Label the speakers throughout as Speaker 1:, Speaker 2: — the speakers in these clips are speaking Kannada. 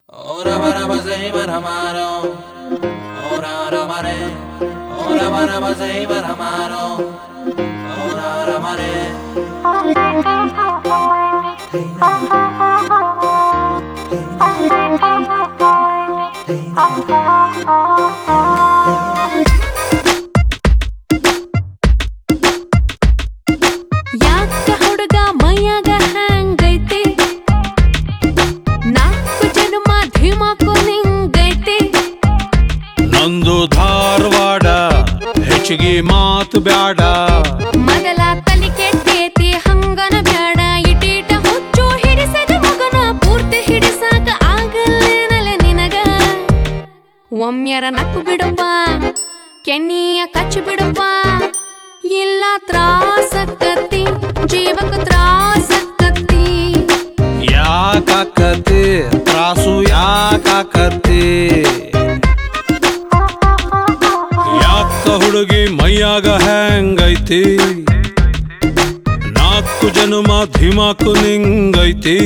Speaker 1: Ora bara basei bara maro. Ora ora mare. Ora bara basei bara maro. Ora ora mare.
Speaker 2: ಯಾಕ ಹುಡುಗ ಮೈಯಾಗ ಹ್ಯಾಂಗೈತಿ ನಾಲ್ಕು ಜನ್ಮ ಧಿಮಾಕು ನಿಂಗೈತಿ
Speaker 3: ನಂದು ಧಾರವಾಡ ಹೆಚ್ಚಿಗೆ ಮಾತು ಬ್ಯಾಡ
Speaker 2: ಮೊದಲ ತಲಿ ಕೆಟ್ಟೇತಿ ಹಂಗನ ಬ್ಯಾಡ ಇಟೀಟ ಹುಚ್ಚು ಹಿಡಿಸದ ಮಗನ ಪೂರ್ತಿ ಹಿಡಿಸಾಕ ಆಗಲ್ಲೇನಲ್ಲ ನಿನಗ ಒಮ್ಮೆರ ನಕ್ಕು ಬಿಡಪ್ಪ ಕೆನ್ನಿಯ ಕಚ್ಚಿ ಬಿಡಪ್ಪ ಇಲ್ಲ ತ್ರಾಸಕ್ಕತ್ತಿ ಜೀವಕ ತ್ರಾಸಕ್ಕತ್ತಿ
Speaker 3: ಯಾಕಾಕತಿ ತ್ರಾಸು ಯಾಕಾಕತಿ ಯಾಕ ಹುಡುಗಿ ಮೈಯಾಗ ಹ್ಯಾಂಗೈತಿ ನಾಲ್ಕು ಜನ್ಮ ಧಿಮಾಕು ನಿಂಗೈತಿ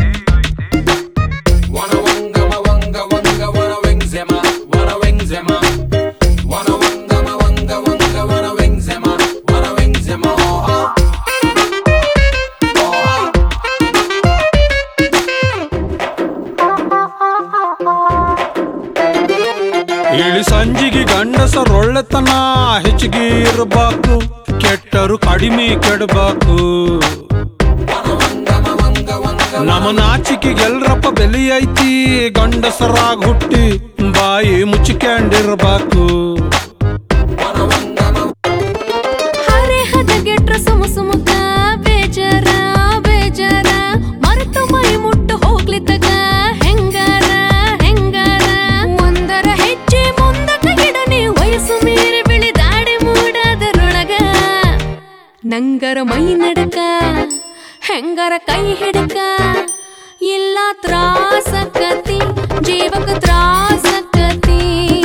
Speaker 1: Wanna wanga ma wanga wanga wanna wing zema. Wanna wing zema. Wanna wanga ma wanga wanga wanna wing zema. Wanna wing zema. Oh ha. Oh ha.
Speaker 3: ಇಳಿ ಸಂಜಿಗೆ ಗಂಡಸರೊಳ್ಳೆತನ ಹೆಚ್ಚಿಗೆ ಇರಬೇಕು ಕೆಟ್ಟರು ಕಡಿಮೆ ಕೆಡಬೇಕು ನಮ್ಮ ನಾಚಿಕೆಗೆಲ್ರಪ್ಪ ಬೆಲೆ ಐತಿ ಗಂಡಸರಾಗ್ ಹುಟ್ಟಿ ಬಾಯಿ ಮುಚ್ಚಿಕೊಂಡಿರ್ಬೇಕು
Speaker 2: ಹರೆ ಹದಗೆಟ್ರ ಸುಮ ಸುಮಕ ಬೇಜಾರ ಬೇಜಾರ ಮರೆತು ಮೈ ಮುಟ್ಟು ಹೋಗ್ಲಿದ್ದಗ ಹೆಂಗಾರ ಹೆಂಗಾರ ಒಂದರ ಹೆಜ್ಜೆ ಮುಂದಕ ಗಿಡನೆ ವಯಸ್ಸು ಮೀರಿ ಬಿಳಿದಾಡಿ ಮೂಡಾದರೊಳಗ ನಂಗರ ಮೈ ನಡಕ ಹೆಂಗರ ಕೈ ಹಿಡಕ ಇಲ್ಲ ತ್ರಾಸಕತಿ ಜೀವಕ ತ್ರಾಸಕತಿ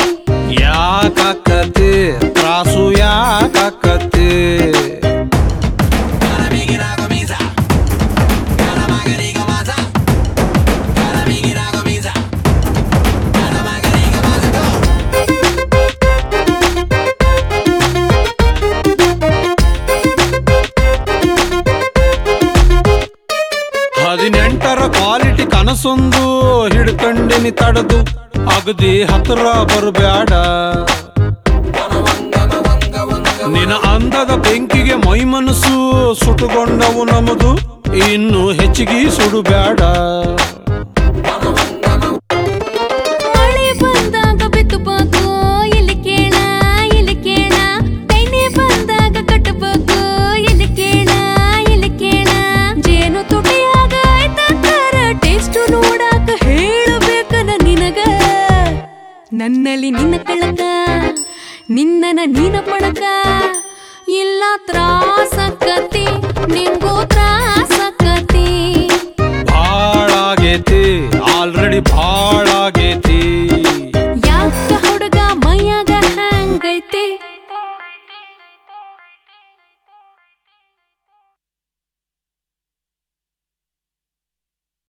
Speaker 3: ಯಾಕಾಕತಿ ತ್ರಾಸು ಯಾಕಾಕತಿ ಹದಿನೆಂಟರ ಕ್ವಾಲಿಟಿ ಕನಸೊಂದು ಹಿಡ್ಕಂಡಿನಿ ತಡದು ಅಗದಿ ಹತ್ರ ಬರಬ್ಯಾಡ ನಿನ ಅಂದದ ಬೆಂಕಿಗೆ ಮೈ ಮನಸ್ಸು ಸುಟ್ಟುಕೊಂಡವು ನಮದು ಇನ್ನು ಹೆಚ್ಚಿಗೆ ಸುಡುಬ್ಯಾಡ
Speaker 2: ಮಳೆ ಬಂದಾಗ ಬಿತ್ತಬೇಕು ಇಲ್ಲಿ ಕೇಳ ಇಲ್ಲಿ ಕೇಳ ಕೈನೆ ಬಂದಾಗ ಕಟ್ಟಬೇಕು ಇಲ್ಲಿ ಕೇಳ ಇಲ್ಲಿ ಕೇಳ ಜೇನು ತುಟಿಯಾಗ ಆಯ್ತಾಕಾರ ಟೇಸ್ಟ್ ನೋಡಾಕ ಹೇಳಬೇಕನ ನಿನಗ ನನ್ನಲ್ಲಿ ನಿನ್ನ ಕಳಕ ನಿನ್ನನ ನೀನ ಪಡಕ ಇಲ್ಲ ತ್ರಾಸಕತಿ ನಿಂಗೂ